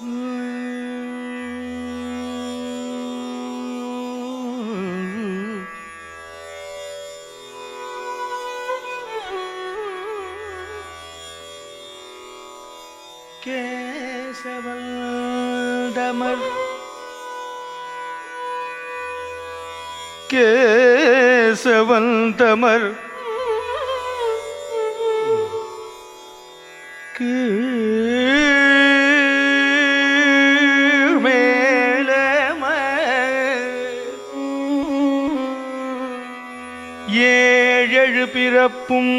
கேசவந்தமர் கேசவந்தமர் ஏழு பிறப்பும்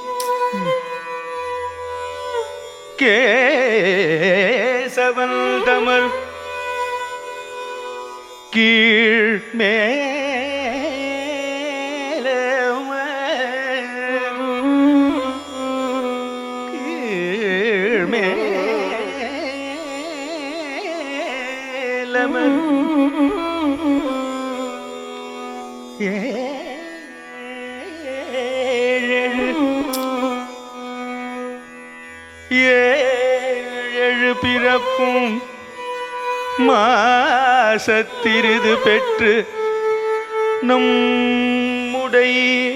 கேசவந்தமர் கீழ் ஏழு பிறப்பும் மாசத்திருது பெற்று நம்முடை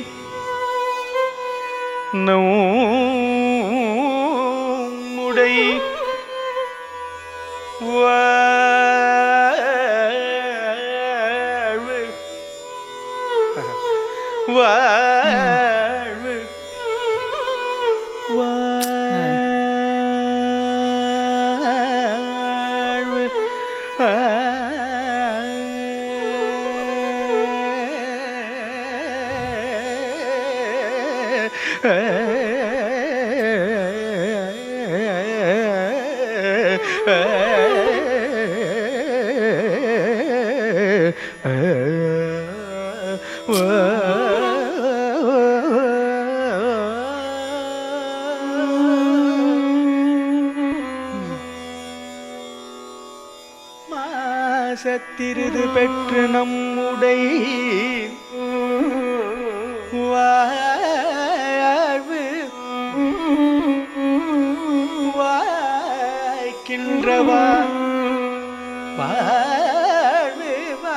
நம்முடை வாழ்வு வாழ்வு வாழ்வு மாசத்திருது பெற்று நம்முடை வாழ்வு வாய்க்கின்றவா வாழ்வு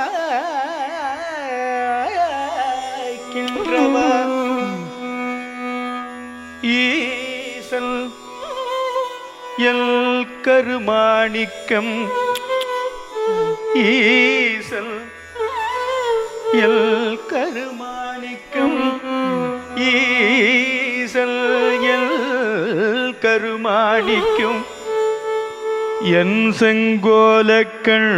வாய்க்கின்றவா ஈசல் எல் கருமாணிக்கம் ஈசல் எல் கருமாணிக்கம் ஈசல் எல் கருமாணிக்கும் என் செங்கோலக்கண்ணல்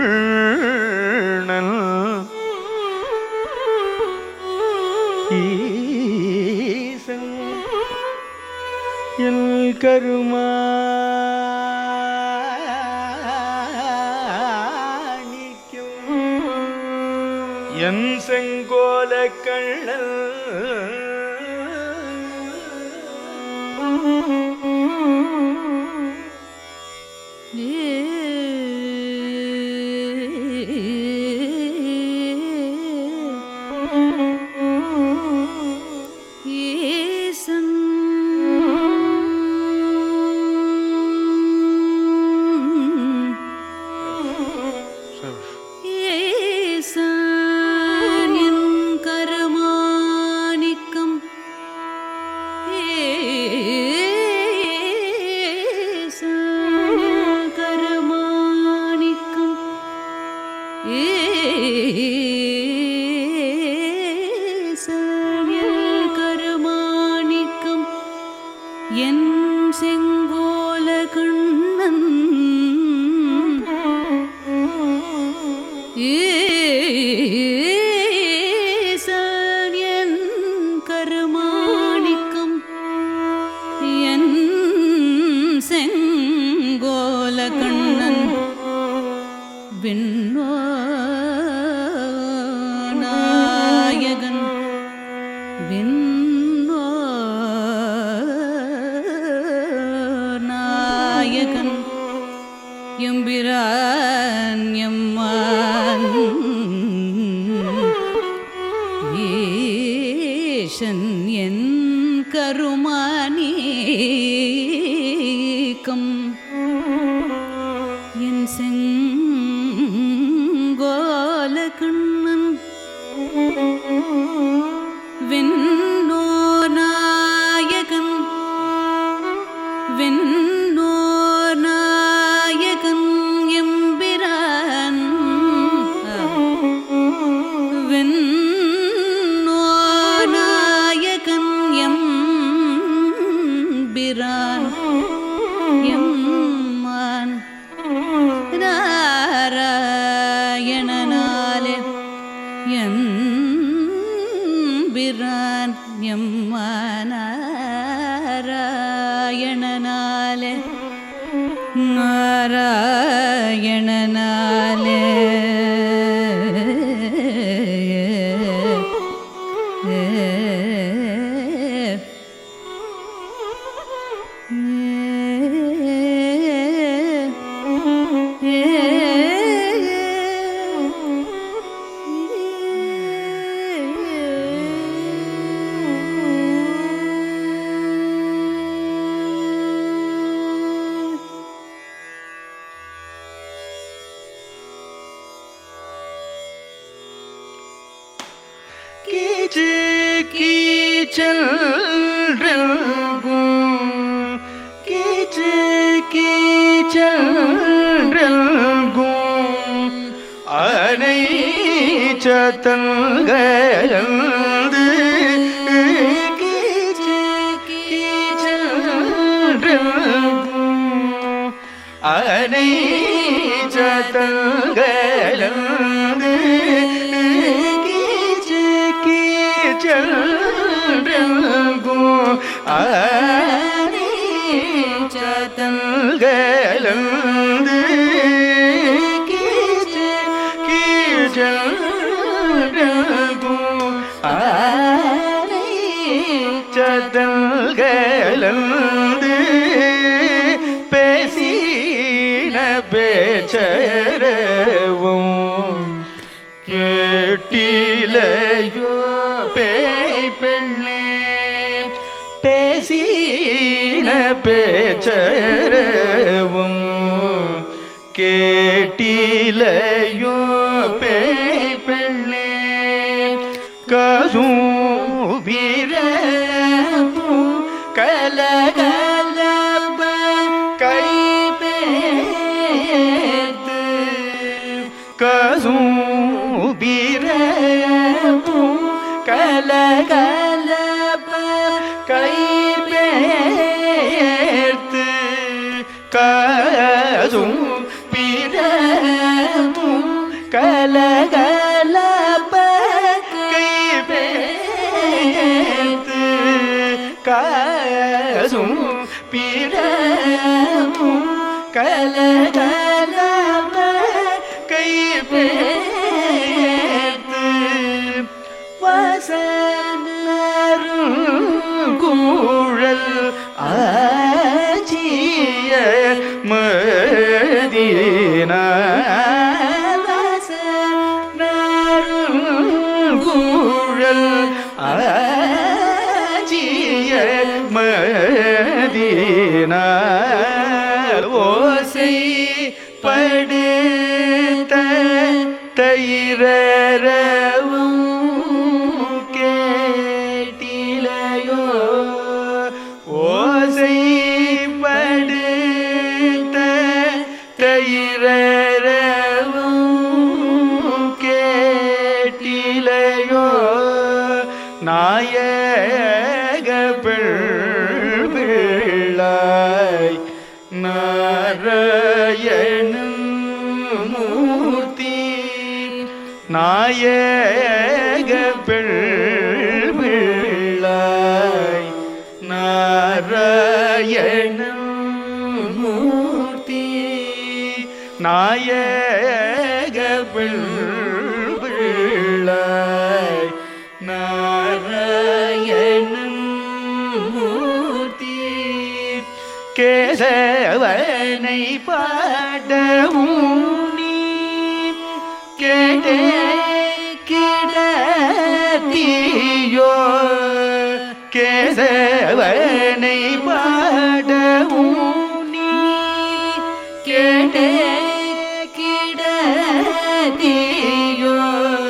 ஈசல் எல் கருமாணிக்கும் என் செங்கோல கண்ணல் ஈசன் ஈசன் என் கருமாணிக்கம் ஈசன் என் கருமாணிக்கம் ஈசன் என் கருமாணிக்கம் என் செங்கோல கண்ணன் ஈசன் என் கருமாணிக்கம் என் செங்கோல கண்ணன் விண்ணாயகன் விண்ணாயகன் எம்பிரான் எம்மான் ஈசன் என் கருமானீக்கம் செங்கோல கண்ணன் வெண்ணோ நாயகன் வெண்ணோ நாயகன் எம்பிரான் வெண்ணோ நாயகன் எம்பிரான் எம்மான் நாராயணனாலே எம்பிரான் எம்மானாராயணனாலே நாராயணனாலே கீச்சு கீச்சல் கீச்சு கீச்சல் அனை சத்தங்கலந்து கீச்சு கீச்சல் அனை சத்தங்கலந்து கீச்சு கீச்சல் அனை சத்தங்கலந்து கீச்சு கீச்சல் அனை சத்தங்கலந்து பேசின பேச்சரவும் கேட்டிலையோ பேய் பெண்ணே பேசின பேச்சரவும் கேட்டிலையோ பேய் பெண்ணே கசும் வீரப்பும் கலகலப்ப கை பேத்து கசும் வீரப்பும் கலகலப்ப கை பேர்த்து கசும் வீரப்பும் கலகலப்ப கை பேர்த்து காசும் பிறமும் கலகலப்ப கை பேர்த்து வசனரும் கூழல் ஆச்சிய மதீனா வசனரும் கூழல் ஆச்சிய மதீனா ஓசை படுத்த தயிரவும் கேட்டிலையோ ஓசை படுத்த தயிரவும் கேட்டிலையோ நாயக பிள்ளாய் நாராயணன் மூர்த்தி நாயக பிள்ளாய் நாராயணன் மூர்த்தி நாயக பிள்ளாய் நாராயணன் மூர்த்தி கேசவனை பாடவும் நீ கேட்டே கிடத்தியோ கேசவனை பாடவும் நீ கேட்டே தீயோ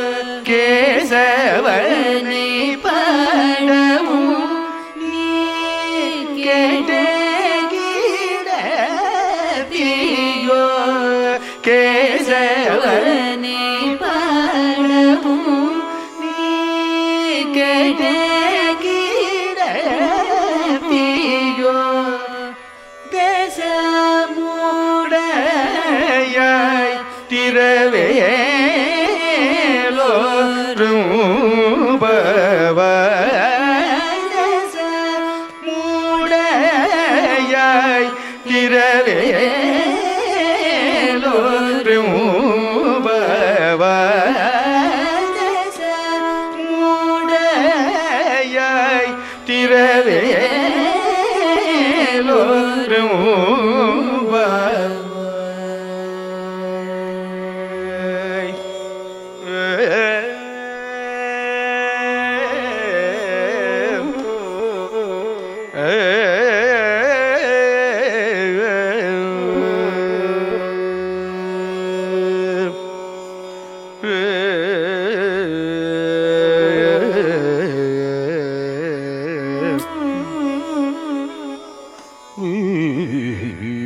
கேசவனை பாடவும் நீ கேட்ட தீயோ கேசவனை பாடவும் நீ கேட்ட தீயோ தேசமுடையாய் திரவேலோரும்பவாய் திரவேலோரும்பவாய் திரவேலோரும்பவாய் Mm-hmm.